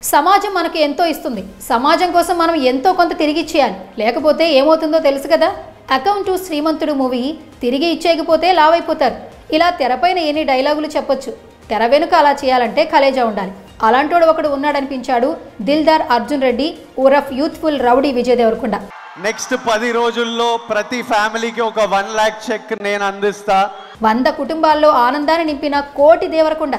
సమాజం మనకు ఎంతో ఇస్తుంది సమాజం కోసం మనం ఎంతో కొంత తిరిగి ఇచ్చేయాలి లేకపోతే ఏమవుతుందో తెలుసు కదా అకౌంట్ టు శ్రీమంతుడు మూవీ తిరిగి ఇచ్చేయకపోతే లావైపోతారు ఇలా తెరపైన ఎన్ని డైలాగులు చెప్పొచ్చు తెర వెనుక అలా చేయాలంటే కలేజా ఉండాలి అలాంటోడు ఒకడు ఉన్నాడనిపించాడు దిల్దార్ అర్జున్ రెడ్డి ఉరఫ్ youthful rowdy Vijay Devarakonda next పది రోజుల్లో ప్రతి ఫ్యామిలీకి ఒక వన్ ల్యాక్ చెక్ నేను అందిస్తా వంద కుటుంబాల్లో ఆనందాన్ని నింపిన కోటి దేవరకొండ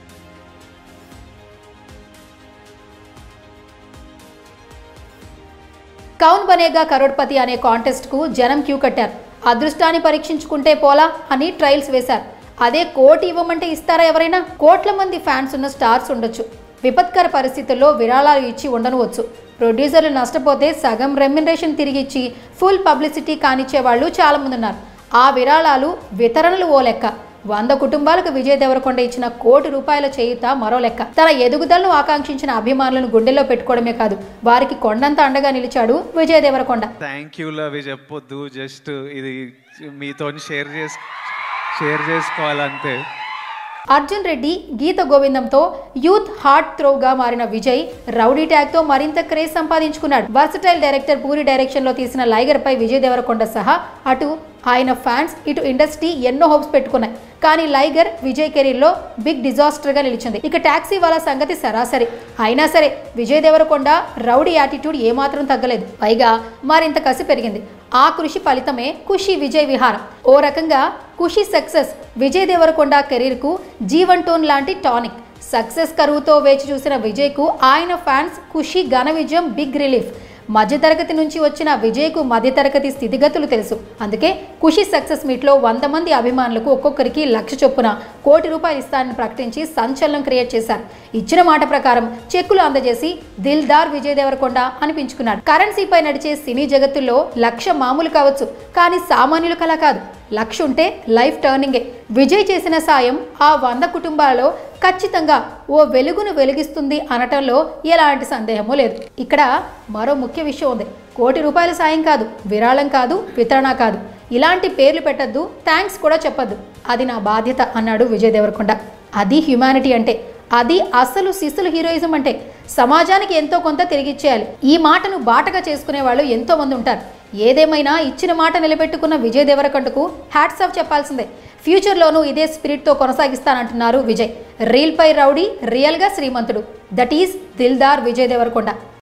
కౌన్ బనేగా కరోడ్పతి అనే కాంటెస్ట్కు జనం క్యూ కట్టారు అదృష్టాన్ని పరీక్షించుకుంటే పోలా అని ట్రయల్స్ వేశారు అదే కోటి ఇవ్వమంటే ఇస్తారా ఎవరైనా కోట్ల మంది ఫ్యాన్స్ ఉన్న స్టార్స్ ఉండొచ్చు విపత్కర పరిస్థితుల్లో విరాళాలు ఇచ్చి ఉండనవచ్చు ప్రొడ్యూసర్లు నష్టపోతే సగం రెమ్యునరేషన్ తిరిగి ఇచ్చి ఫుల్ పబ్లిసిటీ కానిచ్చే వాళ్ళు చాలామంది ఉన్నారు ఆ విరాళాలు వితరణలు ఓ లెక్క వంద కుటుంబాలకు విజయ్ దేవరకొండ ఇచ్చిన కోటి రూపాయల చేయుత మరో లెక్క తన ఎదుగుదలను ఆకాంక్షించిన అభిమానులను గుండెల్లో పెట్టుకోవడమే కాదు వారికి కొండంత అండగా నిలిచాడు విజయ్ దేవరకొండ థ్యాంక్ యూలో అవి చెప్పొద్దు జస్ట్ ఇది మీతో షేర్ చేసు షేర్ చేసుకోవాలంతే అర్జున్ రెడ్డి గీత గోవిందంతో యూత్ హార్ట్ త్రోగా మారిన విజయ్ రౌడీ ట్యాగ్ తో మరింత క్రేజ్ సంపాదించుకున్నాడు వర్సటైల్ డైరెక్టర్ పూరి డైరెక్షన్ లో తీసిన లైగర్ పై విజయ్ దేవరకొండ సహా అటు ఆయన ఫ్యాన్స్ ఇటు ఇండస్ట్రీ ఎన్నో హోప్స్ పెట్టుకున్నాయి కానీ లైగర్ విజయ్ కెరీర్ లో బిగ్ డిజాస్టర్ గా నిలిచింది ఇక టాక్సీ వాళ్ళ సంగతి సరాసరి అయినా సరే విజయ్ దేవరకొండ రౌడీ యాటిట్యూడ్ ఏమాత్రం తగ్గలేదు పైగా మరింత కసి పెరిగింది ఆ కృషి ఫలితమే ఖుషి విజయ్ విహారం ఓ రకంగా ఖుషి సక్సెస్ విజయ్ దేవరకొండ కెరీర్కు జీవన్ టోన్ లాంటి టానిక్ సక్సెస్ కరువుతో వేచి చూసిన విజయ్కు ఆయన ఫ్యాన్స్ ఖుషి ఘన విజయం బిగ్ రిలీఫ్ మధ్యతరగతి నుంచి వచ్చిన విజయ్కు మధ్యతరగతి స్థితిగతులు తెలుసు అందుకే ఖుషి సక్సెస్ మీట్లో వంద మంది అభిమానులకు ఒక్కొక్కరికి లక్ష చొప్పున కోటి రూపాయలు ఇస్తానని ప్రకటించి సంచలనం క్రియేట్ చేశారు ఇచ్చిన మాట ప్రకారం చెక్కులు అందజేసి దిల్దార్ విజయ్ దేవరకొండ అనిపించుకున్నాడు కరెన్సీపై నడిచే సినీ జగత్తులో లక్ష మామూలు కావచ్చు కానీ సామాన్యుల కళ కాదు లక్ష ఉంటే లైఫ్ టర్నింగే విజయ్ చేసిన సాయం ఆ వంద కుటుంబాలలో ఖచ్చితంగా ఓ వెలుగును వెలిగిస్తుంది అనటంలో ఎలాంటి సందేహమూ లేదు ఇక్కడ మరో ముఖ్య విషయం ఉంది కోటి రూపాయల సాయం కాదు విరాళం కాదు వితరణ కాదు ఇలాంటి పేర్లు పెట్టద్దు థ్యాంక్స్ కూడా చెప్పద్దు అది నా బాధ్యత అన్నాడు విజయ్ దేవరకొండ అది హ్యుమానిటీ అంటే అది అసలు సిస్సులు హీరోయిజం అంటే సమాజానికి ఎంతో కొంత తిరిగిచ్చేయాలి ఈ మాటను బాటగా చేసుకునే వాళ్ళు ఎంతో మంది ఉంటారు ఏదేమైనా ఇచ్చిన మాట నిలబెట్టుకున్న విజయ్ దేవరకొండకు హ్యాట్స్ ఆఫ్ చెప్పాల్సిందే ఫ్యూచర్లోనూ ఇదే స్పిరిట్తో కొనసాగిస్తానంటున్నారు విజయ్ రీల్ పై రౌడీ రియల్గా శ్రీమంతుడు దట్ ఈస్ దిల్దార్ విజయ్ దేవరకొండ